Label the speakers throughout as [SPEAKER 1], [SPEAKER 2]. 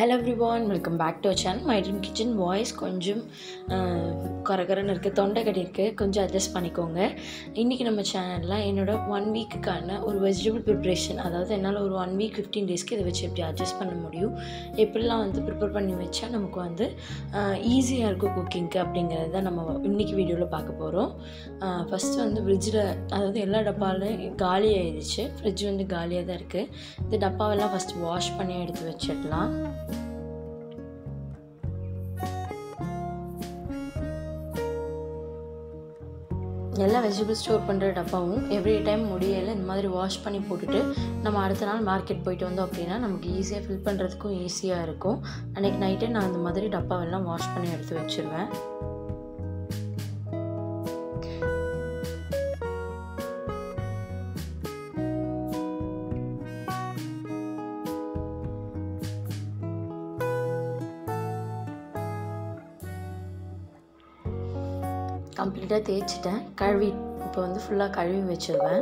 [SPEAKER 1] hello everyone welcome back to channel My Dream Kitchen voice கொஞ்சம் கரகரன்னு இருக்குது தொண்டை கட்டி இருக்குது கொஞ்சம் அட்ஜஸ்ட் பண்ணிக்கோங்க இன்றைக்கி நம்ம சேனலில் என்னோட ஒன் வீக்குக்கான ஒரு வெஜிடபிள் ப்ரிப்ரேஷன் அதாவது என்னால் ஒரு ஒன் வீக் ஃபிஃப்டீன் டேஸ்க்கு இதை வச்சு எப்படி அட்ஜஸ்ட் பண்ண முடியும் எப்படிலாம் வந்து ப்ரிப்பேர் பண்ணி வச்சா நமக்கு வந்து ஈஸியாக இருக்கும் குக்கிங்க்கு அப்படிங்கிறது தான் நம்ம இன்றைக்கி வீடியோவில் பார்க்க போகிறோம் ஃபஸ்ட்டு வந்து ஃப்ரிட்ஜில் அதாவது எல்லா டப்பாலையும் காலி ஆயிடுச்சு ஃப்ரிட்ஜ் வந்து காலியாக தான் இருக்குது இந்த டப்பாவெல்லாம் ஃபஸ்ட்டு வாஷ் பண்ணி எடுத்து வச்சிடலாம் எல்லா வெஜிடபிள் ஸ்டோர் பண்ணுற டப்பாவும் எவ்ரி டைம் முடியல இந்த மாதிரி வாஷ் பண்ணி போட்டுட்டு நம்ம அடுத்த நாள் மார்க்கெட் போயிட்டு வந்தோம் அப்படின்னா நமக்கு ஈஸியாக ஃபில் பண்ணுறதுக்கும் ஈஸியாக இருக்கும் அன்றைக்கி நைட்டே நான் இந்த மாதிரி டப்பாவெல்லாம் வாஷ் பண்ணி எடுத்து வச்சுருவேன் கம்ப்ளீட்டாக தேய்ச்சிட்டேன் கழுவி இப்போ வந்து ஃபுல்லாக கழுவி வச்சுருவேன்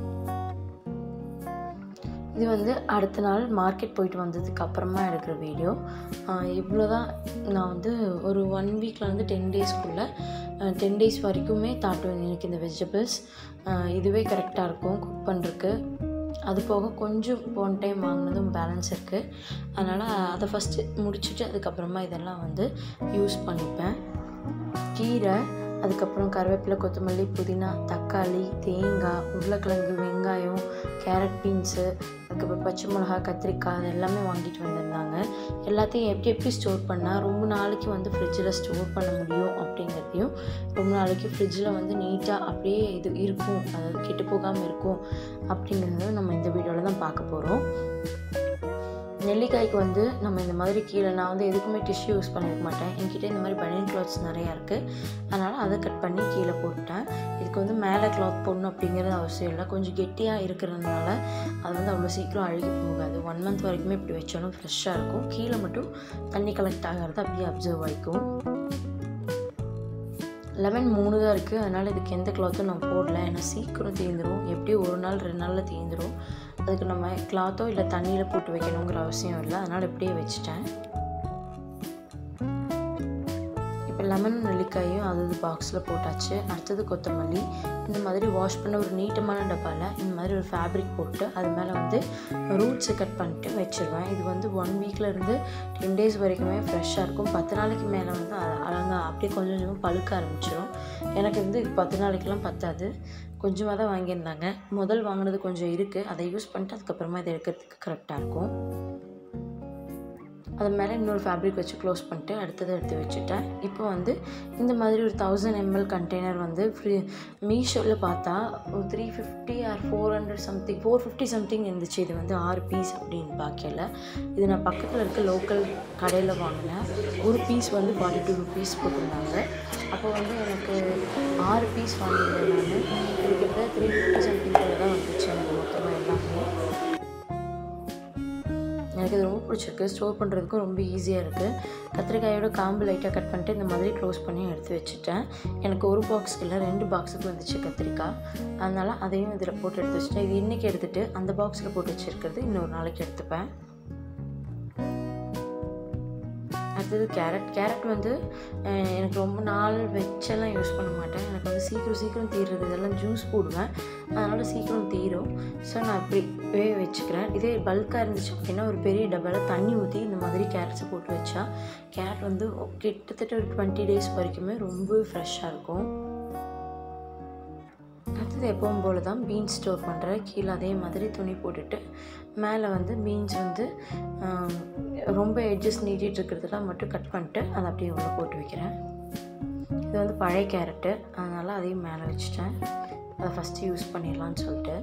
[SPEAKER 1] இது வந்து அடுத்த நாள் மார்க்கெட் போயிட்டு வந்ததுக்கு அப்புறமா எடுக்கிற வீடியோ இவ்வளோ தான் நான் வந்து ஒரு ஒன் வீக்கில் வந்து டென் டேஸ்க்குள்ளே டென் டேஸ் வரைக்குமே தாட்டுவேன் எனக்கு இந்த வெஜிடபிள்ஸ் இதுவே கரெக்டாக இருக்கும் குக் பண்ணுறதுக்கு அது போக கொஞ்சம் போன டைம் வாங்கினதும் பேலன்ஸ் இருக்குது அதனால் அதை ஃபஸ்ட்டு முடிச்சுட்டு அதுக்கப்புறமா இதெல்லாம் வந்து யூஸ் பண்ணிப்பேன் கீரை அதுக்கப்புறம் கருவேப்பிலை கொத்தமல்லி புதினா தக்காளி தேங்காய் உருளைக்கிழங்கு வெங்காயம் கேரட் பீன்ஸு அதுக்கப்புறம் பச்சை மிளகா கத்திரிக்காய் அது எல்லாமே வாங்கிட்டு வந்திருந்தாங்க எல்லாத்தையும் எப்படி எப்படி ஸ்டோர் பண்ணால் ரொம்ப நாளைக்கு வந்து ஃப்ரிட்ஜில் ஸ்டோர் பண்ண முடியும் அப்படிங்கிறதையும் ரொம்ப நாளைக்கு ஃப்ரிட்ஜில் வந்து நீட்டாக அப்படியே இது இருக்கும் அதாவது கெட்டு போகாமல் இருக்கும் அப்படிங்கிறத நம்ம இந்த வீடியோவில் தான் பார்க்க போகிறோம் நெல்லிக்காய்க்கு வந்து நம்ம இந்த மாதிரி கீழே நான் வந்து எதுக்குமே டிஷ்யூ யூஸ் பண்ணியிருக்க மாட்டேன் என்கிட்ட இந்த மாதிரி பனியன் கிளாத்ஸ் நிறையா இருக்குது அதனால் அதை கட் பண்ணி கீழே போட்டேன் இதுக்கு வந்து மேலே கிளாத் போடணும் அப்படிங்கிறது அவசியம் இல்லை கொஞ்சம் கெட்டியாக இருக்கிறதுனால அது வந்து அவ்வளோ சீக்கிரம் அழுகி போகாது ஒன் மந்த் வரைக்குமே இப்படி வச்சாலும் ஃப்ரெஷ்ஷாக இருக்கும் கீழே மட்டும் தண்ணி கலெக்ட் ஆகிறது அப்படியே அப்சர்வ் ஆகிக்கும் லெமன் மூணு தான் இருக்குது அதனால் இதுக்கு எந்த கிளாத்தும் நான் போடல ஏன்னா சீக்கிரம் தீந்துடும் எப்படியும் ஒரு நாள் ரெண்டு நாளில் தீந்துடும் அதுக்கு நம்ம கிளாத்தோ இல்லை தண்ணியில் போட்டு வைக்கணுங்கிற அவசியம் இல்லை அதனால் இப்படியே வச்சுட்டேன் இப்போ லெமன் நெல்லிக்காயும் அது இது பாக்ஸில் போட்டாச்சு அடுத்தது கொத்தமல்லி இந்த மாதிரி வாஷ் பண்ண ஒரு நீட்டமான டப்பாவில் இந்த மாதிரி ஒரு ஃபேப்ரிக் போட்டு அது மேலே வந்து ரூட்ஸை கட் பண்ணிட்டு வச்சுருவேன் இது வந்து ஒன் வீக்கில் இருந்து டென் டேஸ் வரைக்குமே ஃப்ரெஷ்ஷாக இருக்கும் பத்து நாளைக்கு மேலே வந்து அழகாக அப்படியே கொஞ்சம் கொஞ்சமாக பழுக்க ஆரம்பிச்சிடும் எனக்கு வந்து பத்து நாளைக்கெலாம் பத்தாது கொஞ்சமாக தான் வாங்கியிருந்தாங்க முதல் வாங்கினது கொஞ்சம் இருக்குது அதை யூஸ் பண்ணிட்டு அதுக்கப்புறமா இதை எடுக்கிறதுக்கு கரெக்டாக இருக்கும் அது மேலே இன்னொரு ஃபேப்ரிக் வச்சு க்ளோஸ் பண்ணிட்டு அடுத்ததை எடுத்து வச்சுட்டேன் இப்போ வந்து இந்த மாதிரி ஒரு தௌசண்ட் எம்எல் கண்டெய்னர் வந்து ஃப்ரீ மீஷோவில் பார்த்தா ஒரு three fifty or four hundred something four fifty something இருந்துச்சு இது வந்து ஆறு பீஸ் அப்படின்னு பார்க்கல இது நான் பக்கத்தில் இருக்க லோக்கல் கடையில் வாங்கினேன் ஒரு பீஸ் வந்து ஃபார்ட்டி டூ ருபீஸ் போட்டிருந்தாங்க அப்போ வந்து எனக்கு ஆறு பீஸ் வாங்கியிருந்தேன் நான் இது கிட்டத்தட்ட த்ரீ ஃபிஃப்டி சம்திங் தான் வந்துச்சு எனக்கு மொத்தமாக எல்லாமே எனக்கு இது ரொம்ப பிடிச்சிருக்கு ஸ்டோர் பண்ணுறதுக்கும் ரொம்ப ஈஸியாக இருக்குது கத்திரிக்காயோட காம்பு லைட்டாக கட் பண்ணிட்டு இந்த மாதிரி க்ளோஸ் பண்ணி எடுத்து வச்சுட்டேன் எனக்கு ஒரு பாக்ஸ்க்கு இல்லை ரெண்டு பாக்ஸுக்கு வந்துச்சு கத்திரிக்காய் அதனால் அதையும் இதில் போட்டு எடுத்து வச்சுட்டேன் இது இன்றைக்கி எடுத்துகிட்டு அந்த பாக்ஸில் போட்டு வச்சுருக்கிறது இன்னொரு நாளைக்கு எடுத்துப்பேன் அடுத்தது கேரட் கேரட் வந்து எனக்கு ரொம்ப நாள் வச்செல்லாம் யூஸ் பண்ண மாட்டேன் எனக்கு வந்து சீக்கிரம் சீக்கிரம் தீர்றது இதெல்லாம் ஜூஸ் போடுவேன் அதனால் சீக்கிரம் தீரும் ஸோ நான் இப்படிவே வச்சுக்கிறேன் இதே பல்காக இருந்துச்சு அப்படின்னா ஒரு பெரிய டப்பாவில் தண்ணி ஊற்றி இந்த மாதிரி கேரட்ஸை போட்டு வச்சா கேரட் வந்து கிட்டத்தட்ட ஒரு டுவெண்ட்டி டேஸ் வரைக்குமே ரொம்ப ஃப்ரெஷ்ஷாக இருக்கும் அடுத்தது எப்பவும் போல் தான் பீன்ஸ் ஸ்டோர் பண்ணுறேன் கீழே அதே மாதிரி துணி போட்டுட்டு மேலே வந்து பீன்ஸ் வந்து ரொம்ப எட்ஜஸ் நீட்டிகிட்டு இருக்கிறதுலாம் மட்டும் கட் பண்ணிட்டு அதை அப்படியே உள்ள போட்டு வைக்கிறேன் இது வந்து பழைய கேரட்டு அதனால் அதையும் மேலே வச்சுட்டேன் அதை ஃபஸ்ட்டு யூஸ் பண்ணிடலான்னு சொல்லிட்டு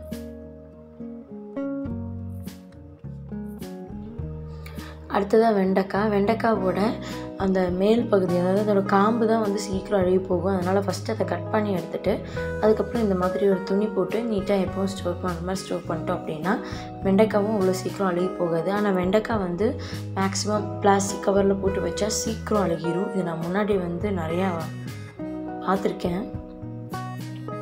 [SPEAKER 1] அடுத்ததாக வெண்டைக்காய் வெண்டைக்காவோட அந்த மேல் பகுதி அதாவது அதோட காம்பு தான் வந்து சீக்கிரம் அழுகி போகும் அதனால் ஃபஸ்ட்டு அதை கட் பண்ணி எடுத்துகிட்டு அதுக்கப்புறம் இந்த மாதிரி ஒரு துணி போட்டு நீட்டாக எப்பவும் ஸ்டோர் பண்ணுற மாதிரி ஸ்டோர் பண்ணிட்டோம் அப்படின்னா வெண்டைக்காவும் அவ்வளோ சீக்கிரம் அழுகி போகாது ஆனால் வெண்டைக்காய் வந்து மேக்ஸிமம் பிளாஸ்டிக் கவரில் போட்டு வச்சா சீக்கிரம் அழுகிரும் இது நான் முன்னாடி வந்து நிறையா பார்த்துருக்கேன்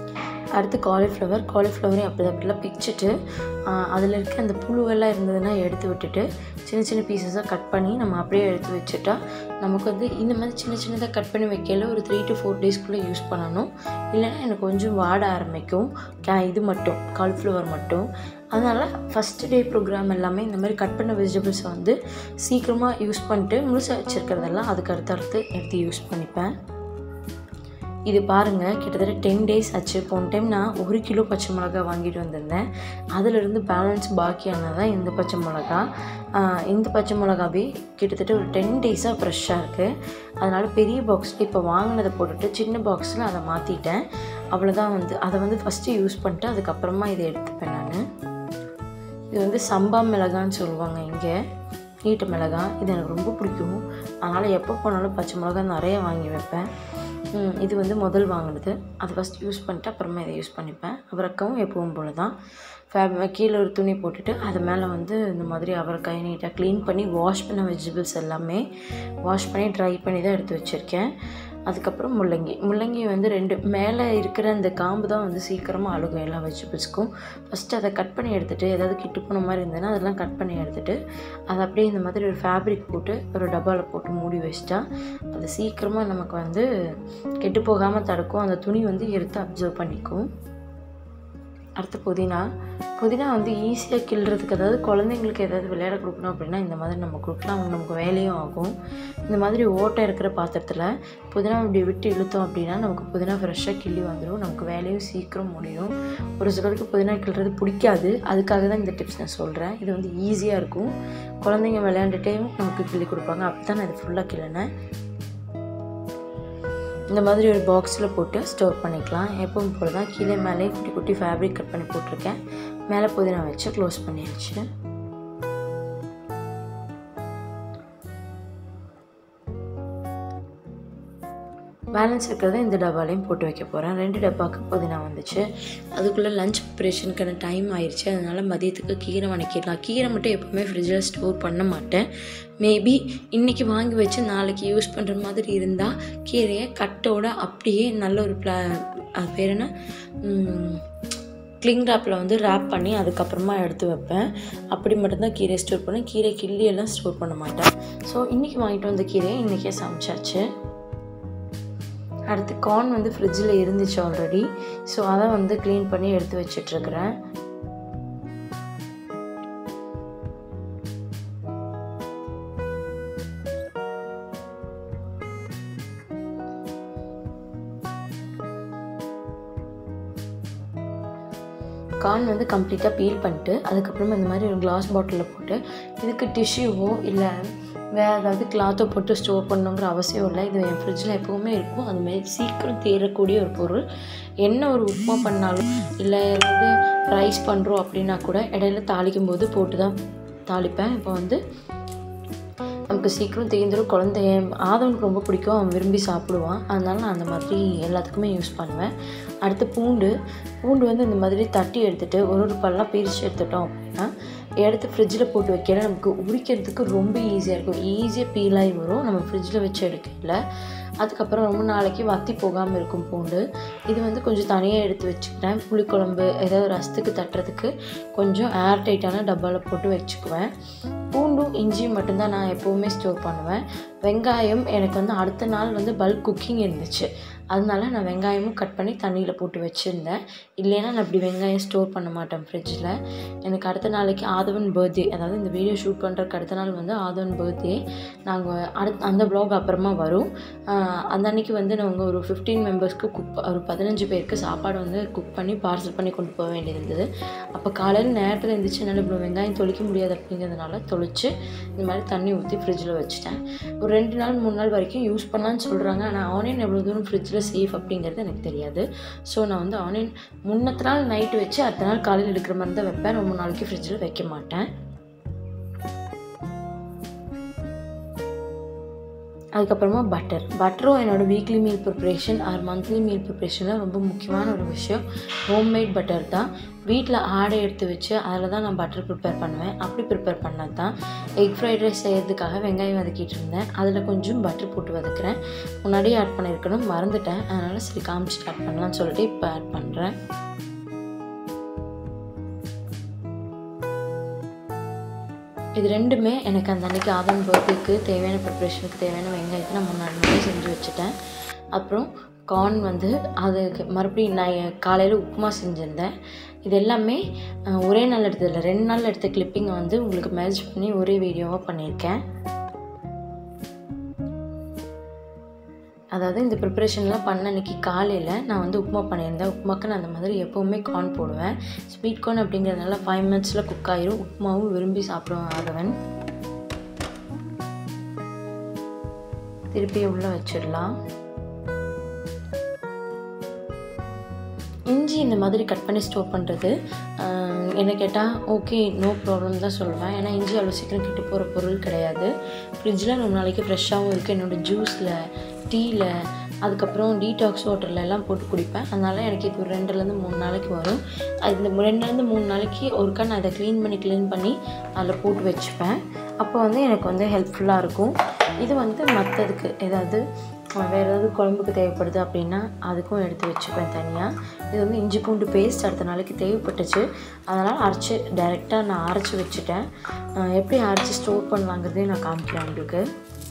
[SPEAKER 1] அடுத்து காலிஃப்ளவர் காலிஃப்ளவரையும் அப்படி அப்படிலாம் பிச்சுட்டு அதில் இருக்க அந்த புழுவெல்லாம் இருந்ததுன்னா எடுத்து விட்டுட்டு சின்ன சின்ன பீசஸாக கட் பண்ணி நம்ம அப்படியே எடுத்து வச்சுட்டா நமக்கு வந்து இந்த மாதிரி சின்ன சின்னதாக கட் பண்ணி வைக்கல ஒரு த்ரீ டு ஃபோர் டேஸ்க்குள்ளே யூஸ் பண்ணணும் இல்லைன்னா எனக்கு கொஞ்சம் வாட ஆரம்பிக்கும் கே இது மட்டும் காலிஃப்ளவர் மட்டும் அதனால் ஃபஸ்ட்டு டே ப்ரோக்ராம் எல்லாமே இந்த மாதிரி கட் பண்ண வெஜிடபிள்ஸை வந்து சீக்கிரமாக யூஸ் பண்ணிட்டு முழுசாக வச்சுருக்கிறதெல்லாம் அதுக்கு அடுத்தடுத்து எடுத்து யூஸ் பண்ணிப்பேன் இது பாருங்கள் கிட்டத்தட்ட டென் டேஸ் ஆச்சு போன டைம் நான் ஒரு கிலோ பச்சை மிளகா வாங்கிட்டு வந்திருந்தேன் அதிலிருந்து பேலன்ஸ் பாக்கியானது தான் இந்த பச்சை மிளகா ஆஹ் இந்த பச்சை மிளகாவே கிட்டத்தட்ட ஒரு டென் டேஸாக ஃப்ரெஷ்ஷாக இருக்குது அதனால் பெரிய பாக்ஸில் இப்போ வாங்கினதை போட்டுட்டு சின்ன பாக்ஸில் அதை மாற்றிட்டேன் அவ்வளோதான் வந்து அதை வந்து ஃபஸ்ட்டு யூஸ் பண்ணிட்டு அதுக்கப்புறமா இதை எடுத்துப்பேன் நான் இது வந்து சம்பா மிளகான்னு சொல்லுவாங்க இங்கே நீட்ட மிளகா இது எனக்கு ரொம்ப பிடிக்கும் அதனால் எப்போ போனாலும் பச்சை மிளகா நிறைய வாங்கி வைப்பேன் ம், இது வந்து முதல் வாங்கினது அது ஃபஸ்ட் யூஸ் பண்ணிட்டு அப்புறமா இதை யூஸ் பண்ணிப்பேன் அவரைக்காவும் எப்பவும் போல தான் ஃபேப் கீழே ஒரு துணி போட்டுட்டு அது மேலே வந்து இந்த மாதிரி அவரைக்காய் நீட்டாக க்ளீன் பண்ணி வாஷ் பண்ண வெஜிடபிள்ஸ் எல்லாமே வாஷ் பண்ணி ட்ரை பண்ணி தான் எடுத்து வச்சுருக்கேன் அதுக்கப்புறம் முள்ளங்கி முள்ளங்கி வந்து ரெண்டு மேலே இருக்கிற அந்த காம்பு தான் வந்து சீக்கிரமாக அழுகும் எல்லா வெஜிடபிள்ஸ்க்கும் ஃபஸ்ட்டு அதை கட் பண்ணி எடுத்துகிட்டு ஏதாவது கிட்டு போன மாதிரி இருந்ததுன்னா அதெல்லாம் கட் பண்ணி எடுத்துகிட்டு அதை அப்படியே இந்த மாதிரி ஒரு ஃபேப்ரிக் போட்டு ஒரு டப்பாவில் போட்டு மூடி வச்சிட்டா அது சீக்கிரமாக நமக்கு வந்து கெட்டு போகாமல் தடுக்கும் அந்த துணி வந்து எடுத்து அப்சர்வ் பண்ணிக்கும் அடுத்து புதினா புதினா வந்து ஈஸியாக கிள்றதுக்கு அதாவது குழந்தைங்களுக்கு ஏதாவது விளையாட கொடுக்கணும் அப்படின்னா இந்த மாதிரி நம்ம கொடுக்கலாம் நமக்கு வேலையும் ஆகும் இந்த மாதிரி ஓட்டை இருக்கிற பாத்திரத்தில் புதினா இப்படி விட்டு இழுத்தோம் அப்படின்னா நமக்கு புதினா ஃப்ரெஷ்ஷாக கிள்ளி வந்துடும் நமக்கு வேலையும் சீக்கிரம் முடியும் ஒரு சிலருக்கு புதினா கிள்றது பிடிக்காது அதுக்காக தான் இந்த டிப்ஸ் நான் சொல்கிறேன் இது வந்து ஈஸியாக இருக்கும் குழந்தைங்க விளையாண்டுட்டே நமக்கு கிள்ளி கொடுப்பாங்க அப்படி தான் நான் இது ஃபுல்லாக கிள்ளினேன் இந்த மாதிரி ஒரு பாக்ஸில் போட்டு ஸ்டோர் பண்ணிக்கலாம் எப்பவும் போல தான் கீழே மேலே குட்டி குட்டி ஃபேப்ரிக் கட் பண்ணி போட்டிருக்கேன் மேலே புதினா வச்சு க்ளோஸ் பண்ணியாச்சு பேலன்ஸ் இருக்கிறத இந்த டப்பாலையும் போட்டு வைக்க போகிறேன் ரெண்டு டப்பாவுக்கு புதினா வந்துச்சு அதுக்குள்ளே லஞ்ச் ப்ரிப்பரேஷனுக்கான டைம் ஆயிடுச்சு அதனால் மதியத்துக்கு கீரை வணக்கிடலாம் கீரை மட்டும் எப்போவுமே ஃப்ரிட்ஜில் ஸ்டோர் பண்ண மாட்டேன் மேபி இன்றைக்கி வாங்கி வச்சு நாளைக்கு யூஸ் பண்ணுற மாதிரி இருந்தால் கீரையை கட்டோட அப்படியே நல்ல ஒரு ப்ளா அது பேர் என்ன கிளிங் ராப்பில் வந்து ரேப் பண்ணி அதுக்கப்புறமா எடுத்து வைப்பேன் அப்படி மட்டும்தான் கீரையை ஸ்டோர் பண்ணேன் கீரை கிள்ளி எல்லாம் ஸ்டோர் பண்ண மாட்டேன் ஸோ இன்றைக்கி வாங்கிட்டு வந்த கீரையை இன்றைக்கே சமைச்சாச்சு அடுத்து கார்ன் வந்து ஃப்ரிட்ஜில் இருந்துச்சு ஆல்ரெடி ஸோ அதை வந்து க்ளீன் பண்ணி எடுத்து வச்சிட்ருக்கிறேன் கார்ன் வந்து கம்ப்ளீட்டாக பீல் பண்ணிட்டு அதுக்கப்புறமா இந்த மாதிரி ஒரு கிளாஸ் பாட்டிலில் போட்டு இதுக்கு டிஷ்யூவோ இல்லை வேறு ஏதாவது கிளாத்தோ போட்டு ஸ்டோர் பண்ணணுங்கிற அவசியம் இல்லை இது என் ஃப்ரிட்ஜில் எப்போவுமே இருக்கும் அதுமாரி சீக்கிரம் தேரக்கூடிய ஒரு பொருள் என்ன ஒரு உப்புமா பண்ணாலும் இல்லை ஏதாவது ரைஸ் பண்ணுறோம் அப்படின்னா கூட இடையில தாளிக்கும் போது போட்டு தான் தாளிப்பேன் இப்போ வந்து நமக்கு சீக்கிரம் தேர்ந்துடும் குழந்தை ஆதவனுக்கு ரொம்ப பிடிக்கும் அவன் விரும்பி சாப்பிடுவான் அதனால நான் அந்த மாதிரி எல்லாத்துக்குமே யூஸ் பண்ணுவேன் அடுத்து பூண்டு பூண்டு வந்து இந்த மாதிரி தட்டி எடுத்துகிட்டு ஒரு ஒரு பல்லாம் பிரித்து எடுத்துட்டோம் அப்படின்னா எடுத்து ஃப்ரிட்ஜில் போட்டு வைக்கல நமக்கு உரிக்கிறதுக்கு ரொம்ப ஈஸியாக இருக்கும் ஈஸியாக பீலாகி வரும் நம்ம ஃப்ரிட்ஜில் வச்சு எடுக்கல அதுக்கப்புறம் ரொம்ப நாளைக்கு வத்தி போகாமல் இருக்கும் பூண்டு இது வந்து கொஞ்சம் தனியாக எடுத்து வச்சுக்கிறேன் புளிக்குழம்பு ஏதாவது ரசத்துக்கு தட்டுறதுக்கு கொஞ்சம் ஏர் டைட்டான டப்பாவில் போட்டு வச்சுக்குவேன் பூண்டும் இஞ்சியும் மட்டும்தான் நான் எப்போவுமே ஸ்டோர் பண்ணுவேன் வெங்காயம் எனக்கு வந்து அடுத்த நாள் வந்து பல்க் குக்கிங் இருந்துச்சு அதனால நான் வெங்காயமும் கட் பண்ணி தண்ணியில் போட்டு வச்சுருந்தேன் இல்லைன்னா நான் இப்படி வெங்காயம் ஸ்டோர் பண்ண மாட்டேன் ஃப்ரிட்ஜில் எனக்கு அடுத்த நாளைக்கு ஆதவன் பர்த்டே அதாவது இந்த வீடியோ ஷூட் பண்ணுறதுக்கு அடுத்த நாள் வந்து ஆதவன் பர்த்டே நாங்கள் அடுத் அந்த ப்ளாக் அப்புறமா வரும் ஆஹ் அந்த அன்னைக்கு வந்து நாங்கள் ஒரு ஃபிஃப்டீன் மெம்பர்ஸ்க்கு குக் ஒரு பதினஞ்சு பேருக்கு சாப்பாடு வந்து குக் பண்ணி பார்சல் பண்ணி கொண்டு போக வேண்டியது இருந்தது அப்போ காலையில் நேரத்தில் இருந்துச்சு என்னால் இவ்வளோ வெங்காயம் தொளிக்க முடியாது அப்படிங்கிறதுனால தொளிச்சு இந்த மாதிரி தண்ணி ஊற்றி ஃப்ரிட்ஜில் வச்சுட்டேன் ஒரு ரெண்டு நாள் மூணு நாள் வரைக்கும் யூஸ் பண்ணலான்னு சொல்கிறாங்க ஆனால் ஆனியன் எவ்வளோ தூரம் ஃப்ரிட்ஜில் சேஃப் அப்படிங்கிறது எனக்கு தெரியாது ஸோ நான் வந்து ஆனியன் முன்னத்து நாள் நைட்டு வச்சு அடுத்த நாள் காலையில் எடுக்கிற மாதிரி தான் வைப்பேன் ரொம்ப நாளைக்கு ஃப்ரிட்ஜில் வைக்க மாட்டேன் அதுக்கப்புறமா பட்டர் பட்டரும் என்னோடய weekly meal preparation or monthly meal ப்ரிப்ரேஷனில் ரொம்ப முக்கியமான ஒரு விஷயம் ஹோம்மேட் பட்டர் தான் வீட்டில் ஆடை எடுத்து வச்சு அதில் தான் நான் பட்டர் ப்ரிப்பேர் பண்ணுவேன் அப்படி ப்ரிப்பேர் பண்ணது தான் எக் ஃப்ரைட் ரைஸ் செய்கிறதுக்காக வெங்காயம் வதக்கிட்டு இருந்தேன் அதில் கொஞ்சம் பட்டர் போட்டு வதக்குறேன் முன்னாடியே ஆட் பண்ணியிருக்கணும் மறந்துட்டேன் அதனால் சரி காமிச்சிட்டு ஆட் பண்ணலாம்னு சொல்லிட்டு இப்போ ஆட் பண்ணுறேன் இது ரெண்டுமே எனக்கு அந்த அன்றைக்கி ஆதன் பர்த்டேக்கு தேவையான ப்ரிப்ரேஷனுக்கு தேவையான வெங்காயத்தை நான் முன்னாடி நாளே செஞ்சு வச்சுட்டேன் அப்புறம் கார்ன் வந்து அதுக்கு மறுபடியும் நான் காலையில் உப்புமா செஞ்சுருந்தேன் இது எல்லாமே அஹ், ஒரே நாள் எடுத்ததில்ல ரெண்டு நாள் எடுத்த கிளிப்பிங்கை வந்து உங்களுக்கு மேரேஜ் பண்ணி ஒரே வீடியோவாக பண்ணியிருக்கேன் அதாவது இந்த ப்ரிப்ரேஷன்லாம் பண்ண அன்றைக்கி காலையில் நான் வந்து உப்புமா பண்ணியிருந்தேன் உப்புமாக்கு நான் அந்த மாதிரி எப்போவுமே கார்ன் போடுவேன் ஸ்வீட் கார்ன் அப்படிங்கிறதுனால ஃபைவ் மினிட்ஸில் குக் ஆயிரும் உப்புமாவும் விரும்பி சாப்பிடுவேன் ஆதவன் திருப்பி உள்ளே வச்சிடலாம் இஞ்சி இந்த மாதிரி கட் பண்ணி ஸ்டோர் பண்ணுறது என்ன கேட்டால் ஓகே நோ ப்ராப்ளம் தான் சொல்லுவேன் ஏன்னா இஞ்சி அவ்வளோ சீக்கிரம் கெட்டு போகிற பொருள் கிடையாது ஃப்ரிட்ஜில் ரொம்ப நாளைக்கு ஃப்ரெஷ்ஷாகவும் இருக்குது என்னோடய ஜூஸில் டீயில் அதுக்கப்புறம் டீடாக்ஸ் வாட்டரில் எல்லாம் போட்டு குடிப்பேன் அதனால் எனக்கு இது ஒரு ரெண்டுலேருந்து மூணு நாளைக்கு வரும் அது இந்த ரெண்டுலேருந்து மூணு நாளைக்கு ஒருக்கா நான் இதை க்ளீன் பண்ணி க்ளீன் பண்ணி அதில் போட்டு வச்சுப்பேன் அப்போ வந்து எனக்கு வந்து ஹெல்ப்ஃபுல்லாக இருக்கும் இது வந்து மற்றதுக்கு ஏதாவது வேறு ஏதாவது குழம்புக்கு தேவைப்படுது அப்படின்னா அதுக்கும் எடுத்து வச்சுப்பேன் தனியாக இது வந்து இஞ்சி பூண்டு பேஸ்ட் அடுத்த நாளைக்கு தேவைப்பட்டுச்சு அதனால் அரைச்சி டைரெக்டாக நான் அரைச்சி வச்சுட்டேன் அஹ் எப்படி அரைச்சி ஸ்டோர் பண்ணலாங்கிறதையும் நான் காமிக்கிறேன் உங்களுக்கு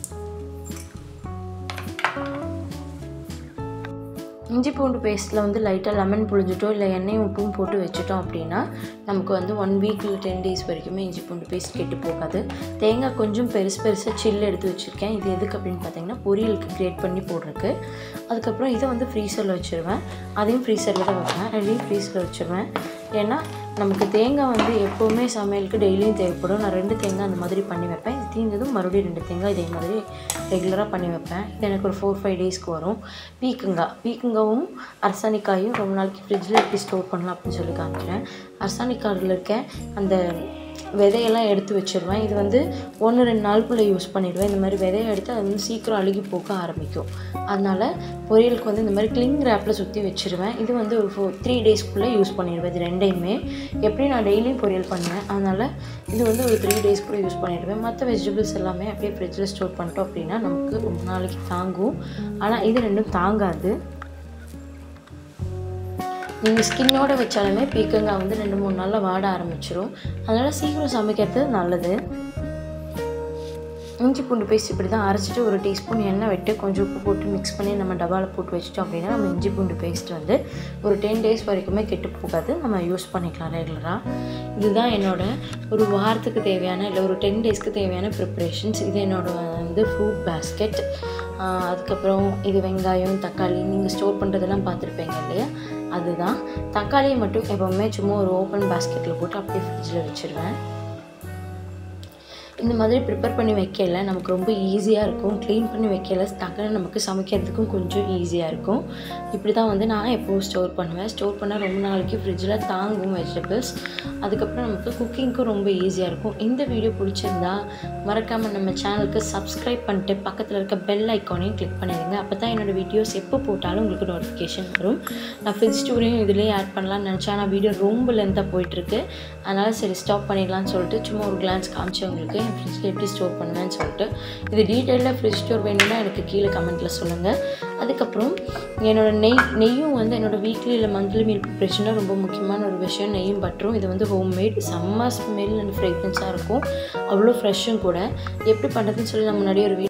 [SPEAKER 1] இஞ்சி பூண்டு பேஸ்ட்டில் வந்து லைட்டாக லெமன் புழிஞ்சிட்டோ இல்லை எண்ணெயும் உப்பும் போட்டு வச்சுட்டோம் அப்படின்னா நமக்கு வந்து ஒன் வீக்கில் டென் டேஸ் வரைக்குமே இஞ்சி பூண்டு பேஸ்ட் கெட்டு போகாது தேங்காய் கொஞ்சம் பெருசு பெருசாக சில்லு எடுத்து வச்சுருக்கேன் இது எதுக்கு அப்படின்னு பார்த்தீங்கன்னா பொரியலுக்கு கிரேட் பண்ணி போடுறதுக்கு அதுக்கப்புறம் இதை வந்து ஃப்ரீசரில் வச்சுருவேன் அதையும் ஃப்ரீசரில் தான் வைப்பேன் ரெண்டையும் ஃப்ரீசரில் வச்சுருவேன் ஏன்னா நமக்கு தேங்காய் வந்து எப்போவுமே சமையலுக்கு டெய்லியும் தேவைப்படும் நான் ரெண்டு தேங்காய் அந்த மாதிரி பண்ணி வைப்பேன் இது தீர்ந்ததும் மறுபடியும் ரெண்டு தேங்காய் இதே மாதிரி ரெகுலராக பண்ணி வைப்பேன் இது எனக்கு ஒரு ஃபோர் ஃபைவ் டேஸ்க்கு வரும் பீக்கங்காய் பீக்கங்காவும் அரசாணிக்காயும் ரொம்ப நாளைக்கு ஃப்ரிட்ஜில் எப்படி ஸ்டோர் பண்ணலாம் அப்படின்னு சொல்லி காமிக்கிறேன் அரசாணிக்காயில் இருக்க அந்த விதையெல்லாம் எடுத்து வச்சிருவேன் இது வந்து ஒன்று ரெண்டு நாளுக்குள்ளே யூஸ் பண்ணிடுவேன் இந்த மாதிரி விதையை எடுத்து அது வந்து சீக்கிரம் அழுகி போக ஆரம்பிக்கும் அதனால் பொரியலுக்கு வந்து இந்த மாதிரி கிளிங் ரேப்பில் சுற்றி வச்சிருவேன் இது வந்து ஒரு ஃபோர் த்ரீ டேஸ்க்குள்ளே யூஸ் பண்ணிடுவேன் இது ரெண்டையுமே எப்படி நான் டெய்லியும் பொரியல் பண்ணுவேன் அதனால் இது வந்து ஒரு த்ரீ டேஸ்க்குள்ளே யூஸ் பண்ணிடுவேன் மற்ற வெஜிடபிள்ஸ் எல்லாமே அப்படியே ஃப்ரிட்ஜில் ஸ்டோர் பண்ணிட்டோம் அப்படின்னா நமக்கு ரொம்ப நாளைக்கு தாங்கும் ஆனால் இது ரெண்டும் தாங்காது நீங்கள் ஸ்கின்னோட வச்சாலுமே பீக்கங்காய் வந்து ரெண்டு மூணு நாளில் வாட ஆரம்பிச்சிரும் அதனால் சீக்கிரம் சமைக்கிறது நல்லது இஞ்சி பூண்டு பேஸ்ட் இப்படி தான் அரைச்சிட்டு ஒரு டீஸ்பூன் எண்ணெய் விட்டு கொஞ்சம் உப்பு போட்டு மிக்ஸ் பண்ணி நம்ம டப்பாவில் போட்டு வச்சிட்டோம் அப்படின்னா நம்ம இஞ்சி பூண்டு பேஸ்ட் வந்து ஒரு டென் டேஸ் வரைக்குமே கெட்டு போகாது நம்ம யூஸ் பண்ணிக்கலாம் ரெகுலராக இதுதான் என்னோட ஒரு வாரத்துக்கு தேவையான இல்லை ஒரு டென் டேஸ்க்கு தேவையான ப்ரிப்ரேஷன்ஸ் இது என்னோட வந்து ஃப்ரூட் பேஸ்கெட் அதுக்கப்புறம் இது வெங்காயம் தக்காளி நீங்கள் ஸ்டோர் பண்ணுறதெல்லாம் பார்த்துருப்பீங்க இல்லையா அதுதான் தக்காளியை மட்டும் எப்போவுமே சும்மா ஒரு ஓப்பன் பேஸ்கெட்டில் போட்டு அப்படியே ஃப்ரிட்ஜில் வச்சுருவேன் இந்த மாதிரி ப்ரிப்பேர் பண்ணி வைக்கல நமக்கு ரொம்ப ஈஸியாக இருக்கும் க்ளீன் பண்ணி வைக்கல டக்குன்னு நமக்கு சமைக்கிறதுக்கும் கொஞ்சம் ஈஸியாக இருக்கும் இப்படி தான் வந்து நான் எப்போவும் ஸ்டோர் பண்ணுவேன் ஸ்டோர் பண்ணால் ரொம்ப நாளைக்கு ஃப்ரிட்ஜில் தாங்கும் வெஜிடபிள்ஸ் அதுக்கப்புறம் நமக்கு குக்கிங்க்கும் ரொம்ப ஈஸியாக இருக்கும் இந்த வீடியோ பிடிச்சிருந்தா மறக்காமல் நம்ம சேனலுக்கு சப்ஸ்கிரைப் பண்ணிட்டு பக்கத்தில் இருக்க பெல் ஐக்கானையும் கிளிக் பண்ணிடுங்க அப்போ தான் என்னோடய வீடியோஸ் எப்போ போட்டாலும் உங்களுக்கு நோட்டிஃபிகேஷன் வரும் நான் ஃப்ரிட்ஜ் டூரையும் இதிலே ஆட் பண்ணலாம்னு நினச்சேன் ஆனால் வீடியோ ரொம்ப லென்த்தாக போயிட்டுருக்கு அதனால் சரி ஸ்டாப் பண்ணிடலாம்னு சொல்லிட்டு சும்மா ஒரு கிளான்ஸ் காமிச்சேன் உங்களுக்கு என் ஃப்ரிட்ஜில் எப்படி ஸ்டோர் பண்ணுவேன்னு சொல்லிட்டு இது டீட்டெயிலாக ஃப்ரிட்ஜ் ஸ்டோர் வேணும்னா எனக்கு கீழே கமெண்ட்டில் சொல்லுங்கள் அதுக்கப்புறம் என்னோட நெய் நெய்யும் வந்து என்னோடய வீக்லி இல்லை மந்த்லி மீல் ப்ரிப்ரேஷனில் ரொம்ப முக்கியமான ஒரு விஷயம் நெய்யும் பட்டரும் இது வந்து ஹோம் மேட் செம்ம ஸ்மெல் அண்ட் ஃப்ரேக்ரன்ஸாக இருக்கும் அவ்வளோ ஃப்ரெஷ்ஷும் கூட எப்படி பண்ணுறதுன்னு சொல்லி நான் முன்னாடி ஒரு